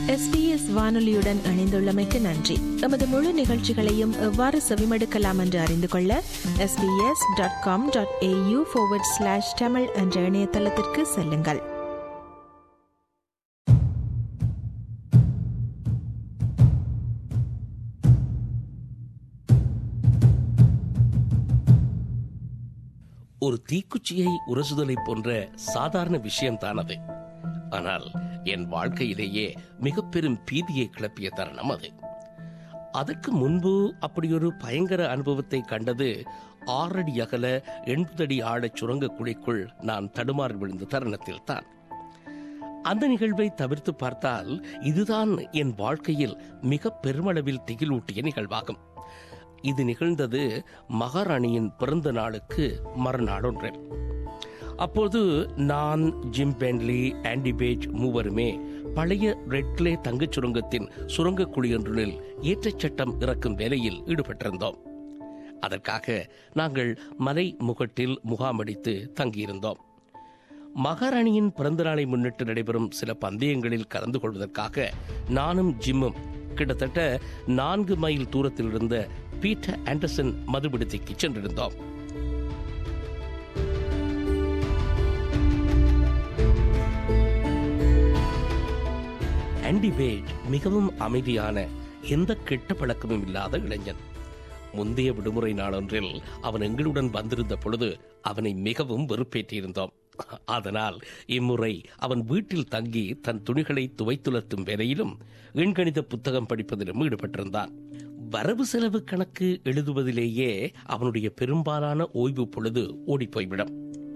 SBS வானொலியுடன் இணைந்துள்ளமைக்கு நன்றி எமது முழு நிகழ்ச்சிகளையும் எவ்வாறு செவிமடுக்கலாம் என்று அறிந்து கொள்ள SBS dot com dot AU slash Tamil என்ற இணையதளத்திற்கு செல்லுங்கள் ஒரு தீக்குச்சியை உரசுதலை போன்ற சாதாரண விஷயம்தான் அது ஆனால் என் வாழ்க்கையிலேயே மிக பெரும் பீதியை கிளப்பிய தருணம் அது அதற்கு முன்பு அப்படியொரு பயங்கர அனுபவத்தை கண்டது ஆறடி அகல எண்பதடி ஆழச் சுரங்க குழிக்குள் நான் தடுமாறி விழுந்த தருணத்தில் தான் அந்த நிகழ்வை தவிர்த்து பார்த்தால் இதுதான் என் வாழ்க்கையில் மிக பெருமளவில் திகிலூட்டிய நிகழ்வாகும் இது நிகழ்ந்தது மகாராணியின் பிறந்த நாளுக்கு மறுநாள் ஒன்றில் அப்போது நான் ஜிம் பென்லி ஆண்டி பேஜ் மூவருமே பழைய ரெட்லே தங்கச் சுரங்கத்தின் சுரங்க குழி ஒன்றில் ஏற்றச்சட்டம் இறக்கும் வேலையில் ஈடுபட்டிருந்தோம் அதற்காக நாங்கள் மலை முகட்டில் முகாமடித்து தங்கியிருந்தோம் மகாராணியின் பிறந்த நாளை முன்னிட்டு நடைபெறும் சில பந்தயங்களில் கலந்து கொள்வதற்காக நானும் ஜிம்மும் கிட்டத்தட்ட நான்கு மைல் தூரத்தில் இருந்த பீட்டர் ஆண்டர்சன் மதுபிடுத்திக்கு சென்றிருந்தோம் ஆண்டி பேஜ் மிகவும் அமைதியான எந்த கெட்ட பழக்கமும் இல்லாத இளைஞன் முந்தைய விடுமுறை நாளொன்றில் அவன் எங்களுடன் வந்திருந்த பொழுது அவனை மிகவும் வெறுப்பேற்றியிருந்தோம் அதனால் இம்முறை அவன் வீட்டில் தங்கி தன் துணிகளை துவைத்துலர்த்தும் வேலையிலும் எண்கணித புத்தகம் படிப்பதிலும் ஈடுபட்டிருந்தான் வரவு செலவு கணக்கு எழுதுவதிலேயே அவனுடைய பெரும்பாலான ஓய்வு பொழுது ஓடிப்போய்விடும்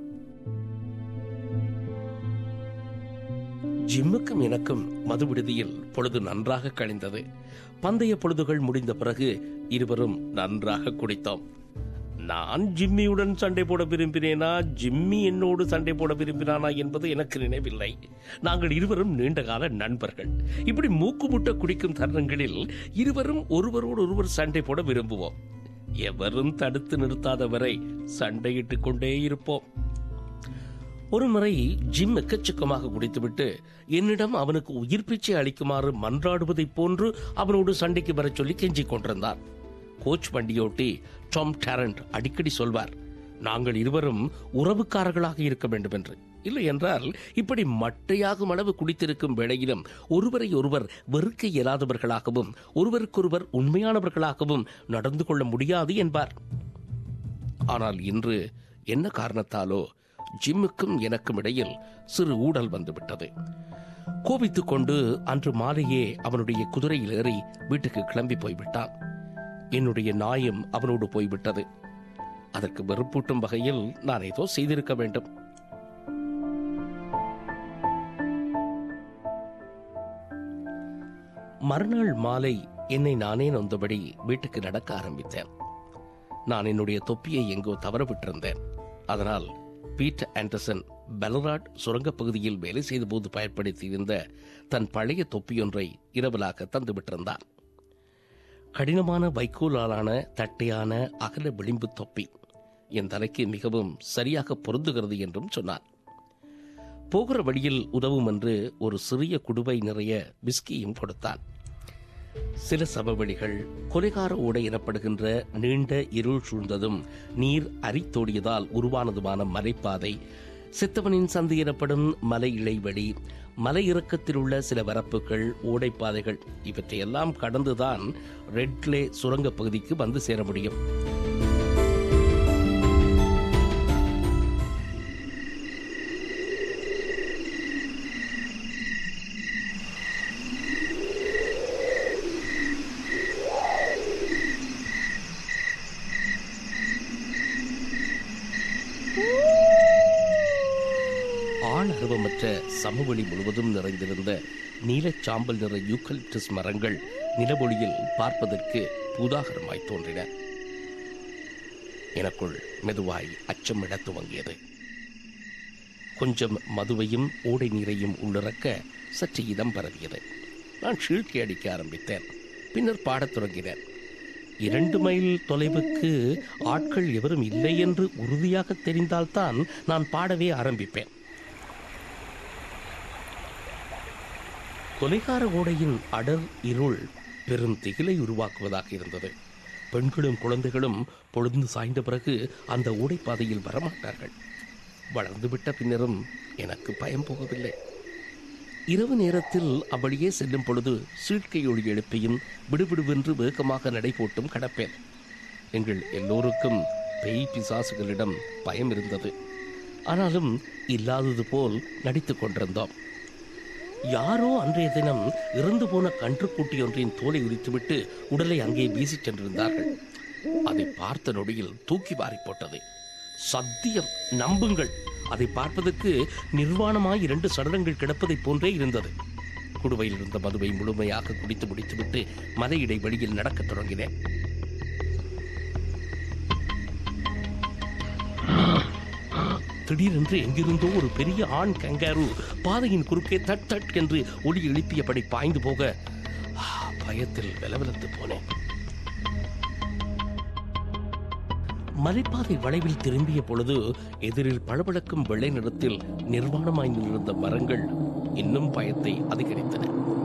ஜிம்முக்கும் எனக்கும் மது விடுதியில் பொழுது நன்றாக கழிந்தது பந்தய பொழுதுகள் முடிந்த பிறகு இருவரும் நன்றாக குடித்தோம் நான் ஜிம்மியுடன் சண்டை போட விரும்பினேனா ஜிம்மி என்னோடு சண்டை போட விரும்பினானா என்பது எனக்கு நினைவில்லை நாங்கள் இருவரும் நீண்டகால நண்பர்கள் இப்படி மூக்குமுட்ட குடிக்கும் தருணங்களில் இருவரும் ஒருவரோடு ஒருவர் சண்டை போட விரும்புவோம் எவரும் தடுத்து நிறுத்தாத வரை சண்டையிட்டுக் கொண்டே இருப்போம் ஒரு முறை ஜிம் எக்கச்சக்கமாக குடித்துவிட்டு என்னிடம் அவனுக்கு உயிர் பிச்சை அளிக்குமாறு மன்றாடுவதைப் போன்று அவனோடு சண்டைக்கு வரச் சொல்லி கெஞ்சிக் கொண்டிருந்தான் கோச் வண்டியோட்டி டாம் டேரண்ட் அடிக்கடி சொல்வார் நாங்கள் இருவரும் உறவுக்காரர்களாக இருக்க வேண்டும் என்று இல்லை என்றால் இப்படி மட்டையாகும் அளவு குடித்திருக்கும் வேளையிலும் ஒருவரை ஒருவர் வெறுக்க இயலாதவர்களாகவும் ஒருவருக்கொருவர் உண்மையானவர்களாகவும் நடந்து கொள்ள முடியாது என்பார் ஆனால் இன்று என்ன காரணத்தாலோ ஜிம்முக்கும் எனக்கும் இடையில் சிறு ஊடல் வந்துவிட்டது கோபித்துக் கொண்டு அன்று மாலையே அவனுடைய குதிரையில் ஏறி வீட்டுக்கு கிளம்பி போய்விட்டான் என்னுடைய நாயும் அவனோடு போய்விட்டது அதற்கு வெறுப்பூட்டும் வகையில் நான் ஏதோ செய்திருக்க வேண்டும் மறுநாள் மாலை என்னை நானே நொந்தபடி வீட்டுக்கு நடக்க ஆரம்பித்தேன் நான் என்னுடைய தொப்பியை எங்கோ தவற விட்டிருந்தேன் அதனால் பீட்டர் ஆண்டர்சன் பெலராட் சுரங்கப் பகுதியில் வேலை செய்தபோது பயன்படுத்தியிருந்த தன் பழைய தொப்பியொன்றை இரவலாக தந்துவிட்டிருந்தான் கடினமான வைக்கோலாலான தட்டையான அகல விளிம்பு தொப்பி என் தலைக்கு மிகவும் சரியாக பொருந்துகிறது என்றும் சொன்னான் போகிற வழியில் உதவும் என்று ஒரு சிறிய குடுவை நிறைய விஸ்கியும் கொடுத்தான் சில சமவெளிகள் கொலைகார ஓடை எனப்படுகின்ற நீண்ட இருள் சூழ்ந்ததும் நீர் அரித்தோடியதால் உருவானதுமான மலைப்பாதை சித்தவனின் சந்து எனப்படும் மலை இடைவெளி மலை இறக்கத்தில் உள்ள சில வரப்புகள் ஓடைப்பாதைகள் இவற்றையெல்லாம் கடந்துதான் ரெட்லே சுரங்கப் பகுதிக்கு வந்து சேர முடியும் ஆள் அருவமற்ற சமவெளி முழுவதும் நிறைந்திருந்த நீலச் சாம்பல் நிற யூக்கலிப்டஸ் மரங்கள் நிலவொளியில் பார்ப்பதற்கு பூதாகரமாய் தோன்றின எனக்குள் மெதுவாய் அச்சமிட துவங்கியது கொஞ்சம் மதுவையும் ஓடை நீரையும் உள்ளிறக்க சற்று இதம் பரவியது நான் ஷீழ்க்கி அடிக்க ஆரம்பித்தேன் பின்னர் பாடத் தொடங்கினேன் இரண்டு மைல் தொலைவுக்கு ஆட்கள் எவரும் இல்லை என்று உறுதியாக தெரிந்தால்தான் நான் பாடவே ஆரம்பிப்பேன் கொலைகார ஓடையின் அடர் இருள் பெரும் திகிலை உருவாக்குவதாக இருந்தது பெண்களும் குழந்தைகளும் பொழுது சாய்ந்த பிறகு அந்த ஓடைப்பாதையில் வரமாட்டார்கள் வளர்ந்துவிட்ட பின்னரும் எனக்கு பயம் போகவில்லை இரவு நேரத்தில் அவ்வழியே செல்லும் பொழுது சீழ்க்கை ஒளி எழுப்பியும் விடுவிடுவென்று வேகமாக நடைபோட்டும் கடப்பேன் எங்கள் எல்லோருக்கும் பேய் பிசாசுகளிடம் பயம் இருந்தது ஆனாலும் இல்லாதது போல் நடித்துக் கொண்டிருந்தோம் யாரோ அன்றைய தினம் இறந்து போன கன்றுக்குட்டி ஒன்றின் தோலை உரித்துவிட்டு உடலை அங்கே வீசிச் சென்றிருந்தார்கள் அதை பார்த்த நொடியில் தூக்கி வாரி போட்டது சத்தியம் நம்புங்கள் அதை பார்ப்பதற்கு நிர்வாணமாய் இரண்டு சடலங்கள் கிடப்பதைப் போன்றே இருந்தது குடுவையில் இருந்த மதுவை முழுமையாக குடித்து முடித்துவிட்டு மலை இடைவெளியில் நடக்கத் தொடங்கினேன் திடீரென்று எங்கிருந்தோ ஒரு பெரிய ஆண் கங்காரு பாதையின் குறுக்கே தட் தட் என்று ஒளி எழுப்பியபடி பாய்ந்து போக ஆ, பயத்தில் வெலவெலத்து போனேன் மலைப்பாதை வளைவில் திரும்பிய பொழுது எதிரில் பளபளக்கும் வெள்ளை நிறத்தில் நிர்வாணமாய் நின்றிருந்த மரங்கள் இன்னும் பயத்தை அதிகரித்தன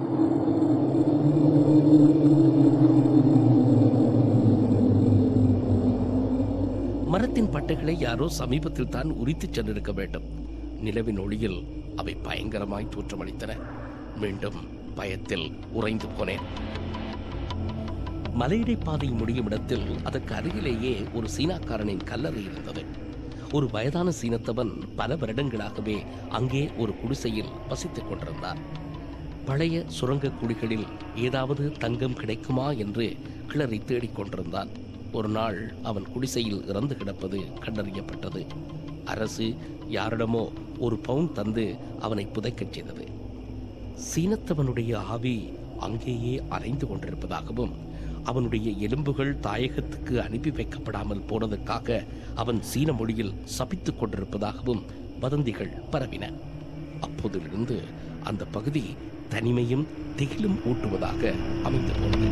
மரத்தின் பட்டைகளை யாரோ சமீபத்தில் தான் உரித்துச் சென்றிருக்க வேண்டும் நிலவின் ஒளியில் அவை பயங்கரமாய் தோற்றமளித்தன மீண்டும் பயத்தில் உறைந்து போனேன் மலையிடை பாதை முடியும் இடத்தில் அதற்கு அருகிலேயே ஒரு சீனாக்காரனின் கல்லறை இருந்தது ஒரு வயதான சீனத்தவன் பல வருடங்களாகவே அங்கே ஒரு குடிசையில் வசித்துக் கொண்டிருந்தார் பழைய சுரங்கக் குழிகளில் ஏதாவது தங்கம் கிடைக்குமா என்று கிளறி தேடிக் கொண்டிருந்தான் ஒரு நாள் அவன் குடிசையில் இறந்து கிடப்பது கண்டறியப்பட்டது அரசு யாரிடமோ ஒரு பவுன் தந்து அவனை புதைக்கச் செய்தது சீனத்தவனுடைய ஆவி அங்கேயே அலைந்து கொண்டிருப்பதாகவும் அவனுடைய எலும்புகள் தாயகத்துக்கு அனுப்பி வைக்கப்படாமல் போனதற்காக அவன் சீன மொழியில் சபித்துக் கொண்டிருப்பதாகவும் வதந்திகள் பரவின அப்போதிலிருந்து அந்த பகுதி தனிமையும் திகிலும் ஊட்டுவதாக அமைந்து போனது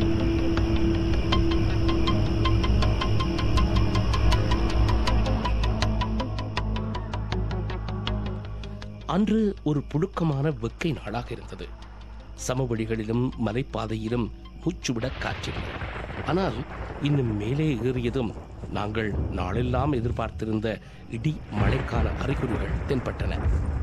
அன்று ஒரு புழுக்கமான வெக்கை நாளாக இருந்தது சமவெளிகளிலும் மலைப்பாதையிலும் மூச்சுவிட காற்றில்லை ஆனால் இன்னும் மேலே ஏறியதும் நாங்கள் நாளெல்லாம் எதிர்பார்த்திருந்த இடி மழைக்கான அறிகுறிகள் தென்பட்டன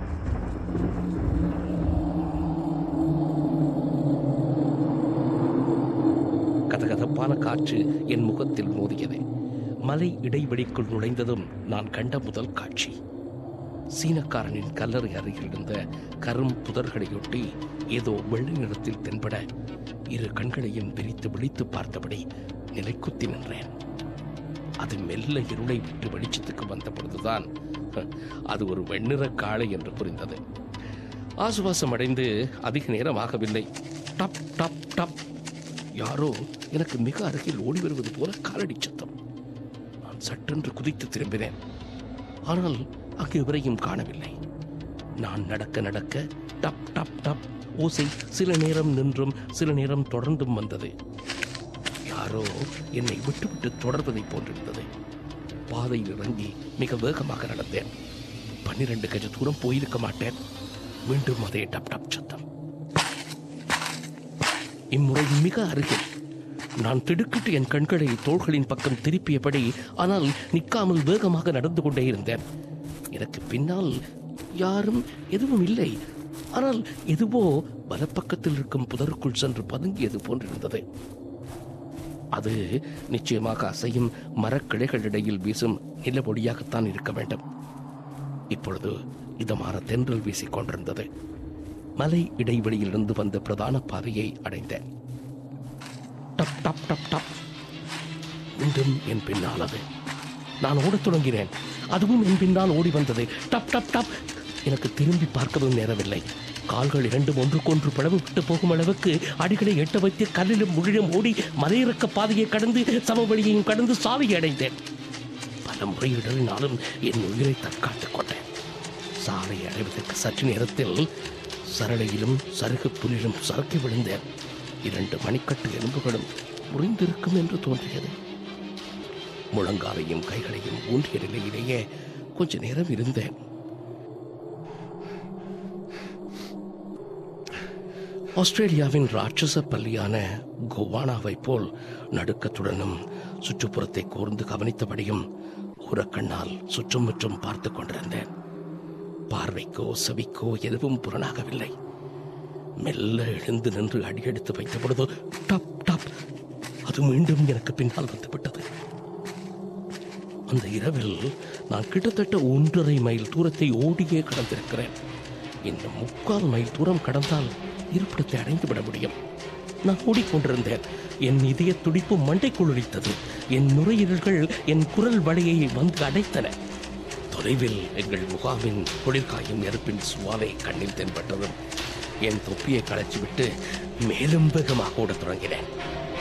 கதகதப்பான காற்று என் முகத்தில் மோதியது மலை இடைவெளிக்குள் நுழைந்ததும் நான் கண்ட முதல் காட்சி சீனக்காரனின் கல்லறை அருகில் இருந்த கரும் புதர்களையொட்டி ஏதோ வெள்ளை நிறத்தில் தென்பட இரு கண்களையும் விரித்து விழித்து பார்த்தபடி நிலைக்குத்தி நின்றேன் அது மெல்ல இருளை விட்டு வெளிச்சத்துக்கு வந்த பொழுதுதான் ஹ, அது ஒரு வெண்ணிற காளை என்று புரிந்தது ஆசுவாசம் அடைந்து அதிக நேரம் ஆகவில்லை டப் டப் டப் யாரோ எனக்கு மிக அருகில் ஓடி வருவது போல காலடி சத்தம் நான் சட்டென்று குதித்து திரும்பினேன் ஆனால் அங்கு எவரையும் காணவில்லை நான் நடக்க நடக்க டப் டப் டப் ஓசை சில நேரம் நின்றும் சில நேரம் தொடர்ந்தும் வந்தது யாரோ என்னை விட்டுவிட்டு தொடர்வதைப் போன்றிருந்தது பாதையில் இறங்கி மிக வேகமாக நடந்தேன் பன்னிரண்டு கஜ தூரம் போயிருக்க மாட்டேன் மீண்டும் அதே டப் டப் சத்தம் இம்முறை மிக அருகில் நான் திடுக்கிட்டு என் கண்களை தோள்களின் பக்கம் திருப்பியபடி ஆனால் நிற்காமல் வேகமாக நடந்து கொண்டே இருந்தேன் எனக்கு பின்னால் யாரும் எதுவும் இல்லை ஆனால் எதுவோ வலப்பக்கத்தில் இருக்கும் புதருக்குள் சென்று பதுங்கியது போன்றிருந்தது அது நிச்சயமாக அசையும் மரக்கிளைகளிடையில் வீசும் நிலவொளியாகத்தான் இருக்க வேண்டும் இப்பொழுது இதமான தென்றல் வீசிக் கொண்டிருந்தது மலை இடைவெளியிலிருந்து வந்த பிரதான பாதையை அடைந்தேன் டப் டப் டப் டப் மீண்டும் என் பின்னால் அது நான் ஓடத் தொடங்கினேன் அதுவும் என் பின்னால் ஓடி வந்தது டப் டப் டப் எனக்கு திரும்பி பார்க்கவும் நேரவில்லை கால்கள் இரண்டும் ஒன்றுக்கொன்று பிளவு விட்டு போகும் அளவுக்கு அடிகளை எட்ட வைத்து கல்லிலும் முழிலும் ஓடி மலையிறக்க பாதையை கடந்து சமவெளியையும் கடந்து சாவியை அடைந்தேன் பல முறை இடறினாலும் என் உயிரை தற்காத்துக் கொண்டேன் சாலை அடைவதற்கு சற்று நேரத்தில் சரளையிலும் சருகு புலிலும் சறுக்கி விழுந்தேன் இரண்டு மணிக்கட்டு எலும்புகளும் முறிந்திருக்கும் என்று தோன்றியது முழங்காலையும் கைகளையும் ஊன்றிய நிலையிலேயே கொஞ்ச நேரம் இருந்தேன் ஆஸ்திரேலியாவின் ராட்சச பள்ளியான கோவானாவை போல் நடுக்கத்துடனும் சுற்றுப்புறத்தை கூர்ந்து கவனித்தபடியும் ஊரக்கண்ணால் சுற்றுமுற்றும் பார்த்துக் கொண்டிருந்தேன் பார்வைக்கோ செவிக்கோ எதுவும் புலனாகவில்லை மெல்ல எழுந்து நின்று அடியெடுத்து வைத்த பொழுது டாப் டாப் அது மீண்டும் எனக்கு பின்னால் வந்துவிட்டது அந்த இரவில் நான் கிட்டத்தட்ட ஒன்றரை மைல் தூரத்தை ஓடியே கடந்திருக்கிறேன் இன்னும் முக்கால் மைல் தூரம் கடந்தால் இருப்பிடத்தை அடைந்து விட முடியும் நான் ஓடிக்கொண்டிருந்தேன் என் இதய துடிப்பு மண்டைக்குள் உரித்தது என் நுரையீரல்கள் என் குரல் வழியை வந்து அடைத்தன தொலைவில் எங்கள் முகாமின் குளிர்காயும் நெருப்பின் சுவாலை கண்ணில் தென்பட்டதும் என் தொப்பியை களைச்சிவிட்டு மேலும் வேகமாக ஓடத் தொடங்கினேன்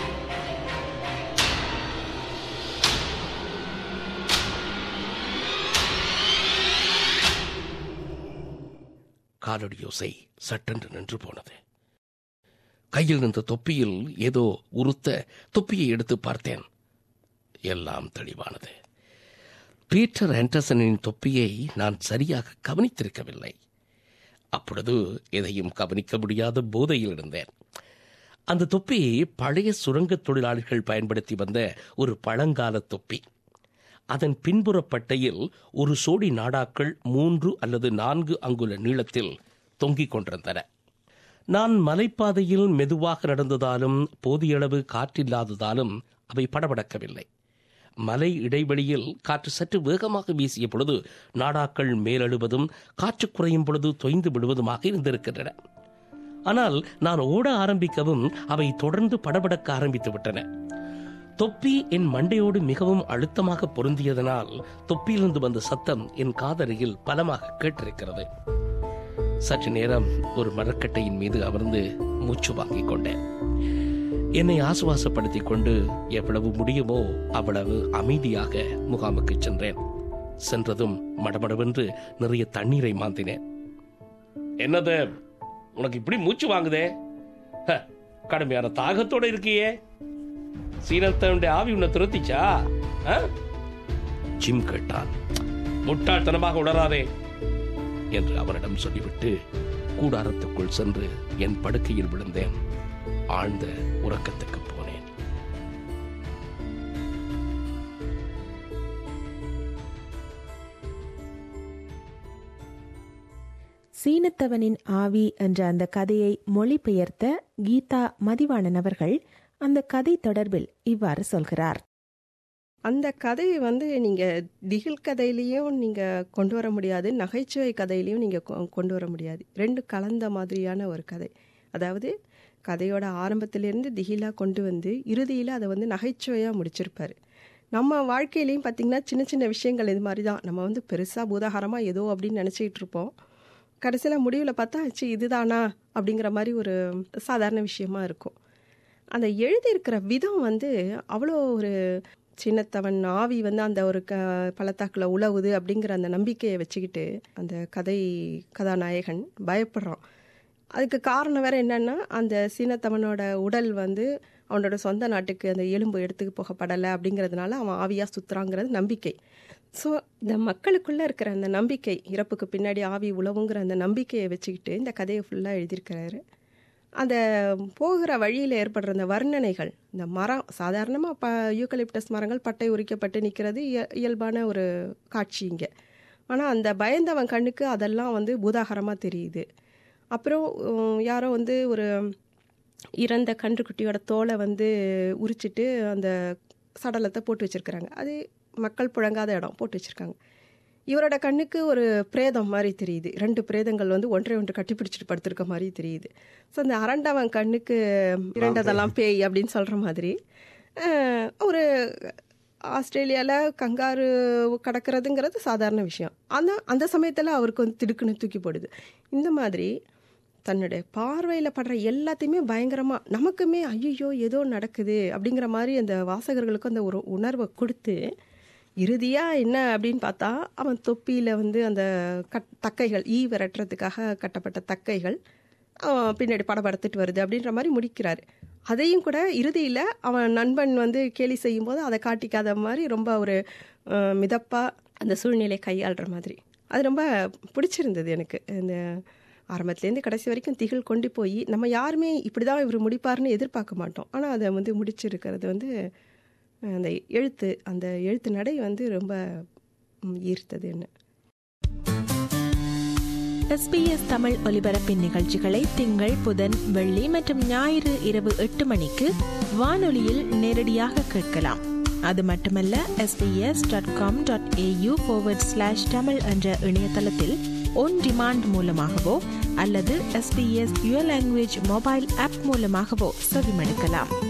காலடியோசை சட்டென்று நின்று போனது கையில் நின்ற தொப்பியில் ஏதோ உறுத்த தொப்பியை எடுத்து பார்த்தேன் எல்லாம் தெளிவானது பீட்டர் ஆண்டர்சனின் தொப்பியை நான் சரியாக கவனித்திருக்கவில்லை அப்பொழுது எதையும் கவனிக்க முடியாத போதையில் இருந்தேன் அந்த தொப்பி பழைய சுரங்கத் தொழிலாளர்கள் பயன்படுத்தி வந்த ஒரு பழங்கால தொப்பி அதன் பின்புற பட்டையில் ஒரு சோடி நாடாக்கள் மூன்று அல்லது நான்கு அங்குல நீளத்தில் தொங்கிக் கொண்டிருந்தன நான் மலைப்பாதையில் மெதுவாக நடந்ததாலும் போதிய அளவு காற்றில்லாததாலும் அவை படபடக்கவில்லை மலை இடைவெளியில் காற்று சற்று வேகமாக வீசிய பொழுது நாடாக்கள் மேலெழுவதும் காற்று குறையும் பொழுது தொய்ந்து விடுவதுமாக இருந்திருக்கின்றன ஆனால் நான் ஓட ஆரம்பிக்கவும் அவை தொடர்ந்து படபடக்க ஆரம்பித்து விட்டன தொப்பி என் மண்டையோடு மிகவும் அழுத்தமாக பொருந்தியதனால் தொப்பியிலிருந்து வந்த சத்தம் என் காதலியில் பலமாக கேட்டிருக்கிறது சற்று நேரம் ஒரு மரக்கட்டையின் மீது அமர்ந்து மூச்சு வாங்கிக் கொண்டேன் என்னை ஆசுவாசப்படுத்திக் கொண்டு எவ்வளவு முடியுமோ அவ்வளவு அமைதியாக முகாமுக்கு சென்றேன் சென்றதும் மடமடவென்று நிறைய தண்ணீரை மாந்தினேன் என்னது உனக்கு இப்படி மூச்சு வாங்குதே ஹ, கடுமையான தாகத்தோட இருக்கியே சீனத்தனுடைய ஆவி உன்னை துரத்திச்சா ஆ? ஜிம் கேட்டான் முட்டாள்தனமாக உணராதே என்று அவனிடம் சொல்லிவிட்டு கூடாரத்துக்குள் சென்று என் படுக்கையில் விழுந்தேன் ஆழ்ந்த உறக்கத்துக்கு போனேன் சீனத்தவனின் ஆவி என்ற அந்த கதையை மொழிபெயர்த்த கீதா மதிவாணன் அவர்கள் அந்த கதை தொடர்பில் இவ்வாறு சொல்கிறார் அந்த கதையை வந்து நீங்கள் திகில் கதையிலையும் நீங்கள் கொண்டு வர முடியாது நகைச்சுவை கதையிலையும் நீங்கள் கொண்டு வர முடியாது ரெண்டு கலந்த மாதிரியான ஒரு கதை அதாவது கதையோட ஆரம்பத்திலேருந்து திகிலாக கொண்டு வந்து இறுதியில் அதை வந்து நகைச்சுவையாக முடிச்சிருப்பாரு நம்ம வாழ்க்கையிலையும் பார்த்திங்கன்னா சின்ன சின்ன விஷயங்கள் இது மாதிரி தான் நம்ம வந்து பெருசாக பூதாகாரமாக ஏதோ அப்படின்னு நினச்சிக்கிட்டு இருப்போம் கடைசியில் முடிவில் பார்த்தா ச்சீ இதுதானா அப்படிங்கிற மாதிரி ஒரு சாதாரண விஷயமா இருக்கும் அந்த எழுதியிருக்கிற விதம் வந்து அவ்வளோ ஒரு சின்னத்தவன் ஆவி வந்து அந்த ஒரு க பள்ளத்தாக்கில் உழவுது அப்படிங்கிற அந்த நம்பிக்கையை வச்சுக்கிட்டு அந்த கதை கதாநாயகன் பயப்படுறான் அதுக்கு காரணம் வேற என்னன்னா அந்த சீனத்தவனோட உடல் வந்து அவனோட சொந்த நாட்டுக்கு அந்த எலும்பு எடுத்துக்கு போகப்படலை அப்படிங்கிறதுனால அவன் ஆவியாக சுற்றுறாங்கிறது நம்பிக்கை ஸோ இந்த மக்களுக்குள்ளே இருக்கிற அந்த நம்பிக்கை இறப்புக்கு பின்னாடி ஆவி உழவுங்கிற அந்த நம்பிக்கையை வச்சுக்கிட்டு இந்த கதையை ஃபுல்லாக எழுதியிருக்கிறாரு அந்த போகிற வழியில் ஏற்படுற அந்த வர்ணனைகள் இந்த மரம் சாதாரணமாக ப யூக்கலிப்டஸ் மரங்கள் பட்டை உரிக்கப்பட்டு நிற்கிறது இய இயல்பான ஒரு காட்சி இங்கே ஆனால் அந்த பயந்தவன் கண்ணுக்கு அதெல்லாம் வந்து பூதாகரமாக தெரியுது அப்புறம் உம், யாரோ வந்து ஒரு இறந்த கன்றுக்குட்டியோட தோலை வந்து உரிச்சிட்டு அந்த சடலத்தை போட்டு வச்சிருக்கிறாங்க அது மக்கள் புழங்காத இடம் போட்டு வச்சிருக்காங்க இவரோட கண்ணுக்கு ஒரு பிரேதம் மாதிரி தெரியுது ரெண்டு பிரேதங்கள் வந்து ஒன்றை ஒன்று கட்டிப்பிடிச்சிட்டு படுத்திருக்க மாதிரி தெரியுது ஸோ அந்த அரண்டவன் கண்ணுக்கு இரண்டதெல்லாம் பேய் அப்படின்னு சொல்கிற மாதிரி அஹ், ஒரு ஆஸ்திரேலியாவில் கங்காரு கடக்கிறதுங்கிறது சாதாரண விஷயம் ஆனால் அந்த சமயத்தில் அவருக்கு வந்து திடுக்குன்னு தூக்கி போடுது இந்த மாதிரி தன்னுடைய பார்வையில் படுற எல்லாத்தையுமே பயங்கரமாக நமக்குமே ஐயோ ஏதோ நடக்குது அப்படிங்கிற மாதிரி அந்த வாசகர்களுக்கு அந்த ஒரு உணர்வை கொடுத்து இறுதியாக என்ன அப்படின்னு பார்த்தா அவன் தொப்பியில் வந்து அந்த கட் தக்கைகள் ஈ விரட்டுறதுக்காக கட்டப்பட்ட தக்கைகள் அவன் பின்னாடி படபடுத்துட்டு வருது அப்படின்ற மாதிரி முடிக்கிறாரு அதையும் கூட இறுதியில் அவன் நண்பன் வந்து கேலி செய்யும்போது அதை காட்டிக்காத மாதிரி ரொம்ப ஒரு மிதப்பாக அந்த சூழ்நிலையை கையாளுற மாதிரி அது ரொம்ப பிடிச்சிருந்தது எனக்கு இந்த ஆரம்பத்துலேருந்து கடைசி வரைக்கும் திகில் கொண்டு போய் நம்ம யாருமே இப்படி தான் இவர் முடிப்பார்னு எதிர்பார்க்க மாட்டோம் ஆனால் அதை வந்து முடிச்சிருக்கிறது வந்து அஹ், அந்த எழுத்து அந்த எழுத்து நடை வந்து ரொம்ப ம், ஈர்த்தது என்ன எஸ்பிஎஸ் தமிழ் ஒலிபரப்பின் நிகழ்ச்சிகளை திங்கள் புதன் வெள்ளி மற்றும் ஞாயிறு இரவு எட்டு மணிக்கு வானொலியில் நேரடியாக கேட்கலாம் அது மட்டுமல்ல SBS dot com dot AU slash Tamil என்ற இணையதளத்தில் ஒன் டிமாண்ட் மூலமாகவோ அல்லது SBS your language mobile app மூலமாகவோ செவிமடுக்கலாம்